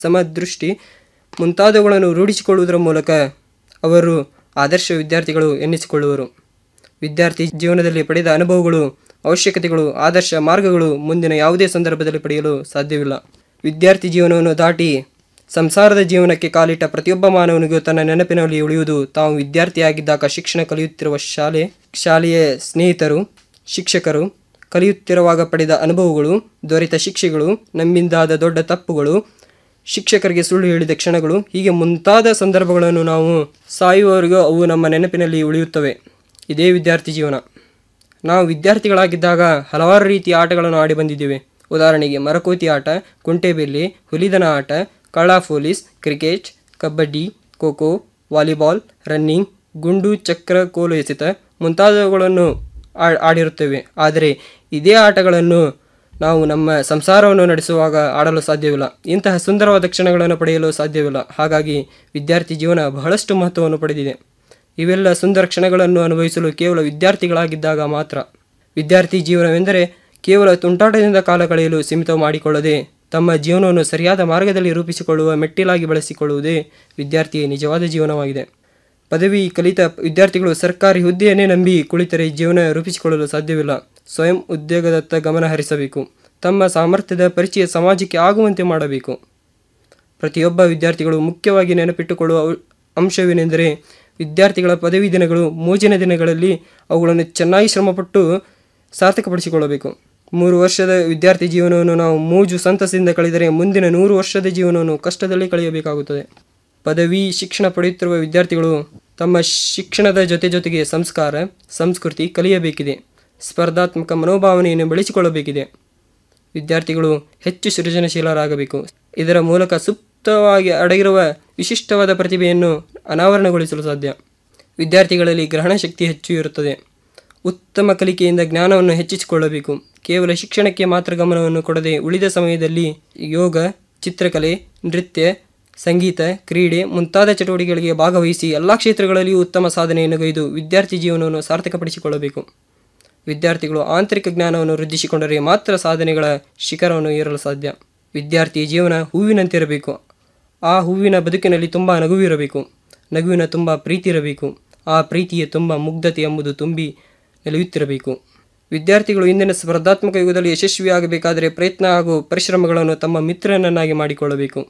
ಸಮದೃಷ್ಟಿ ಮುಂತಾದವುಗಳನ್ನು ರೂಢಿಸಿಕೊಳ್ಳುವುದರ ಮೂಲಕ ಅವರು ಆದರ್ಶ ವಿದ್ಯಾರ್ಥಿಗಳು ಎನ್ನಿಸಿಕೊಳ್ಳುವರು ವಿದ್ಯಾರ್ಥಿ ಜೀವನದಲ್ಲಿ ಪಡೆದ ಅನುಭವಗಳು ಅವಶ್ಯಕತೆಗಳು ಆದರ್ಶ ಮಾರ್ಗಗಳು ಮುಂದಿನ ಯಾವುದೇ ಸಂದರ್ಭದಲ್ಲಿ ಪಡೆಯಲು ಸಾಧ್ಯವಿಲ್ಲ ವಿದ್ಯಾರ್ಥಿ ಜೀವನವನ್ನು ದಾಟಿ ಸಂಸಾರದ ಜೀವನಕ್ಕೆ ಕಾಲಿಟ್ಟ ಪ್ರತಿಯೊಬ್ಬ ಮಾನವನಿಗೂ ತನ್ನ ನೆನಪಿನಲ್ಲಿ ಉಳಿಯುವುದು ತಾವು ವಿದ್ಯಾರ್ಥಿಯಾಗಿದ್ದಾಗ ಶಿಕ್ಷಣ ಕಲಿಯುತ್ತಿರುವ ಶಾಲೆ ಶಾಲೆಯ ಸ್ನೇಹಿತರು ಶಿಕ್ಷಕರು ಕಲಿಯುತ್ತಿರುವಾಗ ಪಡೆದ ಅನುಭವಗಳು ದೊರೆತ ಶಿಕ್ಷೆಗಳು ನಮ್ಮಿಂದಾದ ದೊಡ್ಡ ತಪ್ಪುಗಳು ಶಿಕ್ಷಕರಿಗೆ ಸುಳ್ಳು ಹೇಳಿದ ಕ್ಷಣಗಳು ಹೀಗೆ ಮುಂತಾದ ಸಂದರ್ಭಗಳನ್ನು ನಾವು ಸಾಯುವವರೆಗೂ ಅವು ನಮ್ಮ ನೆನಪಿನಲ್ಲಿ ಉಳಿಯುತ್ತವೆ ಇದೇ ವಿದ್ಯಾರ್ಥಿ ಜೀವನ ನಾವು ವಿದ್ಯಾರ್ಥಿಗಳಾಗಿದ್ದಾಗ ಹಲವಾರು ರೀತಿಯ ಆಟಗಳನ್ನು ಆಡಿ ಬಂದಿದ್ದೇವೆ ಉದಾಹರಣೆಗೆ ಮರಕೋತಿ ಆಟ ಕುಂಟೆಬಿಲ್ಲೆ ಹುಲಿದನ ಆಟ ಕಳ್ಳ police cricket kabaddi kho kho volleyball running ಗುಂಡು ಚಕ್ರ ಕೋಲು ಎಸೆತ ಮುಂತಾದವುಗಳನ್ನು ಆ- ಆಡಿರುತ್ತೇವೆ ಆದರೆ ಇದೇ ಆಟಗಳನ್ನು ನಾವು ನಮ್ಮ ಸಂಸಾರವನ್ನು ನಡೆಸುವಾಗ ಆಡಲು ಸಾಧ್ಯವಿಲ್ಲ ಇಂತಹ ಸುಂದರವಾದ ಕ್ಷಣಗಳನ್ನು ಪಡೆಯಲು ಸಾಧ್ಯವಿಲ್ಲ ಹಾಗಾಗಿ ವಿದ್ಯಾರ್ಥಿ ಜೀವನ ಬಹಳಷ್ಟು ಮಹತ್ವವನ್ನು ಪಡೆದಿದೆ ಇವೆಲ್ಲ ಸುಂದರ ಕ್ಷಣಗಳನ್ನು ಅನುಭವಿಸಲು ಕೇವಲ ವಿದ್ಯಾರ್ಥಿಗಳಾಗಿದ್ದಾಗ ಮಾತ್ರ ವಿದ್ಯಾರ್ಥಿ ಜೀವನವೆಂದರೆ ಕೇವಲ ತುಂಟಾಟದಿಂದ ಕಾಲ ಕಳೆಯಲು ಸೀಮಿತ ಮಾಡಿಕೊಳ್ಳದೆ ತಮ್ಮ ಜೀವನವನ್ನು ಸರಿಯಾದ ಮಾರ್ಗದಲ್ಲಿ ರೂಪಿಸಿಕೊಳ್ಳುವ ಮೆಟ್ಟಿಲಾಗಿ ಬಳಸಿಕೊಳ್ಳುವುದೇ ವಿದ್ಯಾರ್ಥಿಯ ನಿಜವಾದ ಜೀವನವಾಗಿದೆ ಪದವಿ ಕಲಿತ ವಿದ್ಯಾರ್ಥಿಗಳು ಸರ್ಕಾರಿ ಹುದ್ದೆಯನ್ನೇ ನಂಬಿ ಕುಳಿತರೆ ಜೀವನ ರೂಪಿಸಿಕೊಳ್ಳಲು ಸಾಧ್ಯವಿಲ್ಲ ಸ್ವಯಂ ಉದ್ಯೋಗದತ್ತ ಗಮನ ಹರಿಸಬೇಕು ತಮ್ಮ ಸಾಮರ್ಥ್ಯದ ಪರಿಚಯ ಸಮಾಜಕ್ಕೆ ಆಗುವಂತೆ ಮಾಡಬೇಕು ಪ್ರತಿಯೊಬ್ಬ ವಿದ್ಯಾರ್ಥಿಗಳು ಮುಖ್ಯವಾಗಿ ನೆನಪಿಟ್ಟುಕೊಳ್ಳುವ ಅವ್- ಅಂಶವೇನೆಂದರೆ ವಿದ್ಯಾರ್ಥಿಗಳ ಪದವಿ ದಿನಗಳು ಮೋಜಿನ ದಿನಗಳಲ್ಲಿ ಅವುಗಳನ್ನು ಚೆನ್ನಾಗಿ ಶ್ರಮಪಟ್ಟು ಸಾರ್ಥಕಪಡಿಸಿಕೊಳ್ಳಬೇಕು ಮೂರು ವರ್ಷದ ವಿದ್ಯಾರ್ಥಿ ಜೀವನವನ್ನು ನಾವು ಮೋಜು ಸಂತಸದಿಂದ ಕಳೆದರೆ ಮುಂದಿನ ನೂರು ವರ್ಷದ ಜೀವನವನ್ನು ಕಷ್ಟದಲ್ಲಿ ಕಳೆಯಬೇಕಾಗುತ್ತದೆ ಪದವಿ ಶಿಕ್ಷಣ ಪಡೆಯುತ್ತಿರುವ ವಿದ್ಯಾರ್ಥಿಗಳು ತಮ್ಮ ಶಿಕ್ಷಣದ ಜೊತೆ ಜೊತೆಗೆ ಸಂಸ್ಕಾರ ಸಂಸ್ಕೃತಿ ಕಲಿಯಬೇಕಿದೆ ಸ್ಪರ್ಧಾತ್ಮಕ ಮನೋಭಾವನೆಯನ್ನು ಬೆಳೆಸಿಕೊಳ್ಳಬೇಕಿದೆ ವಿದ್ಯಾರ್ಥಿಗಳು ಹೆಚ್ಚು ಸೃಜನಶೀಲರಾಗಬೇಕು ಇದರ ಮೂಲಕ ಸುಪ್ತವಾಗಿ ಅಡಗಿರುವ ವಿಶಿಷ್ಟವಾದ ಪ್ರತಿಭೆಯನ್ನು ಅನಾವರಣಗೊಳಿಸಲು ಸಾಧ್ಯ ವಿದ್ಯಾರ್ಥಿಗಳಲ್ಲಿ ಗ್ರಹಣ ಶಕ್ತಿ ಹೆಚ್ಚು ಇರುತ್ತದೆ ಉತ್ತಮ ಕಲಿಕೆಯಿಂದ ಜ್ಞಾನವನ್ನು ಹೆಚ್ಚಿಸಿಕೊಳ್ಳಬೇಕು ಕೇವಲ ಶಿಕ್ಷಣಕ್ಕೆ ಮಾತ್ರ ಗಮನವನ್ನು ಕೊಡದೆ ಉಳಿದ ಸಮಯದಲ್ಲಿ ಯೋಗ ಚಿತ್ರಕಲೆ ನೃತ್ಯ ಸಂಗೀತ ಕ್ರೀಡೆ ಮುಂತಾದ ಚಟುವಟಿಕೆಗಳಿಗೆ ಭಾಗವಹಿಸಿ ಎಲ್ಲ ಕ್ಷೇತ್ರಗಳಲ್ಲಿಯೂ ಉತ್ತಮ ಸಾಧನೆಯನ್ನು ಗೈದು ವಿದ್ಯಾರ್ಥಿ ಜೀವನವನ್ನು ಸಾರ್ಥಕಪಡಿಸಿಕೊಳ್ಳಬೇಕು ವಿದ್ಯಾರ್ಥಿಗಳು ಆಂತರಿಕ ಜ್ಞಾನವನ್ನು ವೃದ್ಧಿಸಿಕೊಂಡರೆ ಮಾತ್ರ ಸಾಧನೆಗಳ ಶಿಖರವನ್ನು ಏರಲು ಸಾಧ್ಯ ವಿದ್ಯಾರ್ಥಿಯ ಜೀವನ ಹೂವಿನಂತಿರಬೇಕು ಆ ಹೂವಿನ ಬದುಕಿನಲ್ಲಿ ತುಂಬ ನಗುವಿರಬೇಕು ನಗುವಿನ ತುಂಬ ಪ್ರೀತಿ ಇರಬೇಕು ಆ ಪ್ರೀತಿಯ ತುಂಬ ಮುಗ್ಧತೆ ಎಂಬುದು ತುಂಬಿ ನಿಲುಯುತ್ತಿರಬೇಕು ವಿದ್ಯಾರ್ಥಿಗಳು ಇಂದಿನ ಸ್ಪರ್ಧಾತ್ಮಕ ಯುಗದಲ್ಲಿ ಯಶಸ್ವಿಯಾಗಬೇಕಾದರೆ ಪ್ರಯತ್ನ ಹಾಗೂ ಪರಿಶ್ರಮಗಳನ್ನು ತಮ್ಮ ಮಿತ್ರನನ್ನಾಗಿ ಮಾಡಿಕೊಳ್ಳಬೇಕು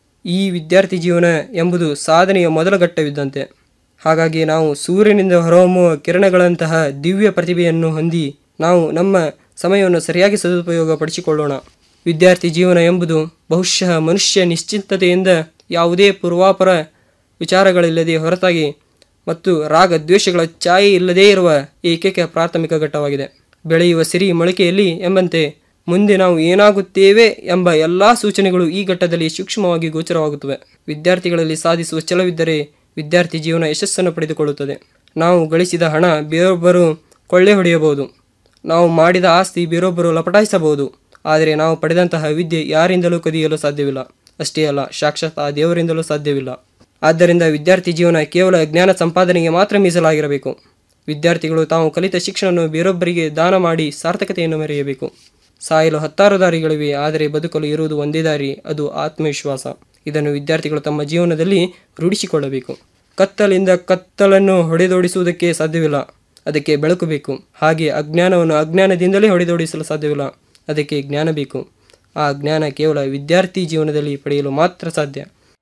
ಈ ವಿದ್ಯಾರ್ಥಿ ಜೀವನ ಎಂಬುದು ಸಾಧನೆಯ ಮೊದಲ ಘಟ್ಟವಿದ್ದಂತೆ ಹಾಗಾಗಿ ನಾವು ಸೂರ್ಯನಿಂದ ಹೊರಹೊಮ್ಮುವ ಕಿರಣಗಳಂತಹ ದಿವ್ಯ ಪ್ರತಿಭೆಯನ್ನು ಹೊಂದಿ ನಾವು ನಮ್ಮ ಸಮಯವನ್ನು ಸರಿಯಾಗಿ ಸದುಪಯೋಗ ಪಡಿಸಿಕೊಳ್ಳೋಣ ವಿದ್ಯಾರ್ಥಿ ಜೀವನ ಎಂಬುದು ಬಹುಶಃ ಮನುಷ್ಯ ನಿಶ್ಚಿಂತತೆಯಿಂದ ಯಾವುದೇ ಪೂರ್ವಾಪರ ವಿಚಾರಗಳಿಲ್ಲದೆ ಹೊರತಾಗಿ ಮತ್ತು ರಾಗ ದ್ವೇಷಗಳ ಛಾಯೆ ಇಲ್ಲದೇ ಇರುವ ಏಕೈಕ ಪ್ರಾಥಮಿಕ ಘಟ್ಟವಾಗಿದೆ ಬೆಳೆಯುವ ಸಿರಿ ಮೊಳಕೆಯಲ್ಲಿ ಎಂಬಂತೆ ಮುಂದೆ ನಾವು ಏನಾಗುತ್ತೇವೆ ಎಂಬ ಎಲ್ಲ ಸೂಚನೆಗಳು ಈ ಘಟ್ಟದಲ್ಲಿ ಸೂಕ್ಷ್ಮವಾಗಿ ಗೋಚರವಾಗುತ್ತವೆ ವಿದ್ಯಾರ್ಥಿಗಳಲ್ಲಿ ಸಾಧಿಸುವ ಛಲವಿದ್ದರೆ ವಿದ್ಯಾರ್ಥಿ ಜೀವನ ಯಶಸ್ಸನ್ನು ಪಡೆದುಕೊಳ್ಳುತ್ತದೆ ನಾವು ಗಳಿಸಿದ ಹಣ ಬೇರೊಬ್ಬರು ಕೊಳ್ಳೆ ಹೊಡೆಯಬಹುದು ನಾವು ಮಾಡಿದ ಆಸ್ತಿ ಬೇರೊಬ್ಬರು ಲಪಟಾಯಿಸಬಹುದು ಆದರೆ ನಾವು ಪಡೆದಂತಹ ವಿದ್ಯೆ ಯಾರಿಂದಲೂ ಕದಿಯಲು ಸಾಧ್ಯವಿಲ್ಲ ಅಷ್ಟೇ ಅಲ್ಲ ಸಾಕ್ಷಾತ್ ಆ ದೇವರಿಂದಲೂ ಸಾಧ್ಯವಿಲ್ಲ ಆದ್ದರಿಂದ ವಿದ್ಯಾರ್ಥಿ ಜೀವನ ಕೇವಲ ಜ್ಞಾನ ಸಂಪಾದನೆಗೆ ಮಾತ್ರ ಮೀಸಲಾಗಿರಬೇಕು ವಿದ್ಯಾರ್ಥಿಗಳು ತಾವು ಕಲಿತ ಶಿಕ್ಷಣವನ್ನು ಬೇರೊಬ್ಬರಿಗೆ ದಾನ ಮಾಡಿ ಸಾರ್ಥಕತೆಯನ್ನು ಮೆರೆಯಬೇಕು ಸಾಯಲು ಹತ್ತಾರು ದಾರಿಗಳಿವೆ ಆದರೆ ಬದುಕಲು ಇರುವುದು ಒಂದೇ ದಾರಿ ಅದು ಆತ್ಮವಿಶ್ವಾಸ ಇದನ್ನು ವಿದ್ಯಾರ್ಥಿಗಳು ತಮ್ಮ ಜೀವನದಲ್ಲಿ ರೂಢಿಸಿಕೊಳ್ಳಬೇಕು ಕತ್ತಲಿಂದ ಕತ್ತಲನ್ನು ಹೊಡೆದೋಡಿಸುವುದಕ್ಕೆ ಸಾಧ್ಯವಿಲ್ಲ ಅದಕ್ಕೆ ಬೆಳಕು ಬೇಕು ಹಾಗೆ ಅಜ್ಞಾನವನ್ನು ಅಜ್ಞಾನದಿಂದಲೇ ಹೊಡೆದೋಡಿಸಲು ಸಾಧ್ಯವಿಲ್ಲ ಅದಕ್ಕೆ ಜ್ಞಾನ ಬೇಕು ಆ ಜ್ಞಾನ ಕೇವಲ ವಿದ್ಯಾರ್ಥಿ ಜೀವನದಲ್ಲಿ ಪಡೆಯಲು ಮಾತ್ರ ಸಾಧ್ಯ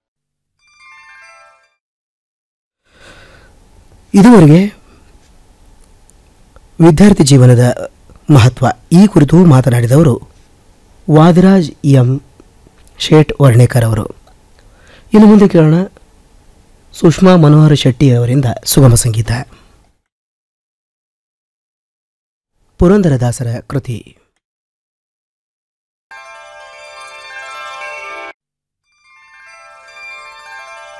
ಇದುವರೆಗೆ ವಿದ್ಯಾರ್ಥಿ ಜೀವನದ ಮಹತ್ವ ಈ ಕುರಿತು ಮಾತನಾಡಿದವರು ವಾದಿರಾಜ್ ಎಂ ಶೇಟ್ ವರ್ಣೇಕರ್ ಅವರು ಇನ್ನು ಮುಂದೆ ಕೇಳೋಣ ಸುಷ್ಮಾ ಮನೋಹರ ಶೆಟ್ಟಿ ಅವರಿಂದ ಸುಗಮ ಸಂಗೀತ ಪುರಂದರದಾಸರ ಕೃತಿ